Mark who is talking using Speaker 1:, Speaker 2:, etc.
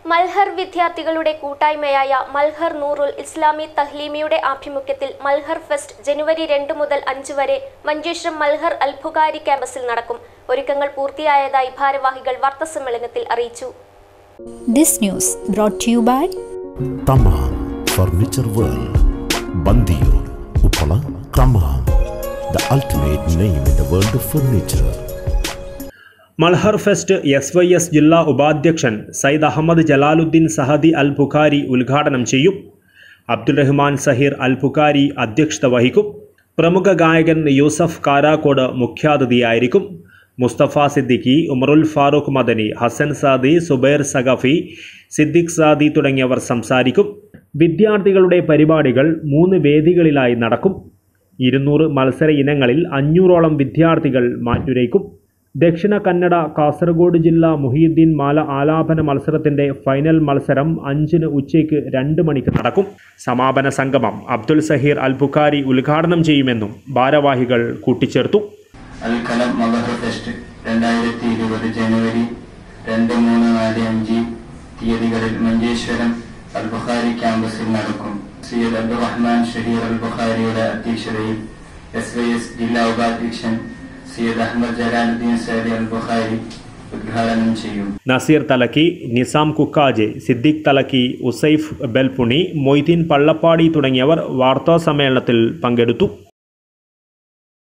Speaker 1: മൽഹർ വിദ്യാർത്ഥികളുടെ കൂട്ടായ്മയായ മൽഹർ നൂറുൽ ഇസ്ലാമി തഹ്ലീമിയുടെ ആഭിമുഖ്യത്തിൽ മൽഹർ ഫെസ്റ്റ് ജനുവരി രണ്ട് മുതൽ അഞ്ച് വരെ മഞ്ചേശ്വരം മൽഹർ അൽഫുകാരി ക്യാമ്പസിൽ നടക്കും ഒരുക്കങ്ങൾ പൂർത്തിയായതായി ഭാരവാഹികൾ വാർത്താസമ്മേളനത്തിൽ അറിയിച്ചു
Speaker 2: This news brought to you by
Speaker 3: Thamam furniture world Bandiyur Uppala Thamam the ultimate name in the world of furniture
Speaker 4: Malhar fest S Y S ജില്ലാ ഉപാധ്യക്ഷൻ സയ്യിദ് അഹമ്മദ് ജലാലുദ്ദീൻ സഹദി അൽ ബുഖാരി ഉദ്ഘാടനം ചെയ്യും അബ്ദുൽ റഹ്മാൻ സഹീർ അൽ ബുഖാരി അധ്യക്ഷത വഹിക്കും പ്രമുഖ ഗായകൻ യൂസഫ് കാരാക്കോട് മുഖ്യാതിഥിയായിരിക്കും മുസ്തഫ സിദ്ദിഖി ഉമറുൽ ഫാറൂഖ് മദനി ഹസൻ സാദി സുബൈർ സഖഫി സിദ്ദിഖ് സാദി തുടങ്ങിയവർ സംസാരിക്കും വിദ്യാർത്ഥികളുടെ പരിപാടികൾ മൂന്ന് വേദികളിലായി നടക്കും ഇരുന്നൂറ് മത്സര ഇനങ്ങളിൽ അഞ്ഞൂറോളം വിദ്യാർത്ഥികൾ മാറ്റുരയ്ക്കും ദക്ഷിണ കന്നഡ കാസർഗോഡ് ജില്ലാ മുഹീദ്ദീൻ മാല ആലാപന മത്സരത്തിന്റെ ഫൈനൽ മത്സരം അഞ്ചിന് ഉച്ചയ്ക്ക് രണ്ട് മണിക്ക് നടക്കും സമാപന സംഗമം അബ്ദുൽ സഹീർ അൽ ബുഖാരി ഉദ്ഘാടനം ചെയ്യുമെന്നും ഭാരവാഹികൾ കൂട്ടിച്ചേർത്തു
Speaker 5: അൽ കലം മലഹർ ഫെസ്റ്റ് രണ്ടായിരത്തി ഇരുപത് ജനുവരി രണ്ട് മൂന്ന് നാല് അഞ്ച് തീയതികളിൽ മഞ്ചേശ്വരം അൽ ബുഖാരി ക്യാമ്പസിൽ നടക്കും സയ്യദ് അബ്ദുറഹ്മാൻ ഷഹീർ അൽ ബുഖാരിയുടെ അധ്യക്ഷതയിൽ എസ് വൈ എസ് ജില്ലാ ഉപാധ്യക്ഷൻ സയ്യദ് അഹമ്മദ് ജലാലുദ്ദീൻ സൈദി അൽ ബുഖാരി ഉദ്ഘാടനം ചെയ്യും
Speaker 4: നസീർ തലക്കി നിസാം കുക്കാജെ സിദ്ദിഖ് തലക്കി ഉസൈഫ് ബെൽപുണി മൊയ്തീൻ പള്ളപ്പാടി തുടങ്ങിയവർ വാർത്താ സമ്മേളനത്തിൽ പങ്കെടുത്തു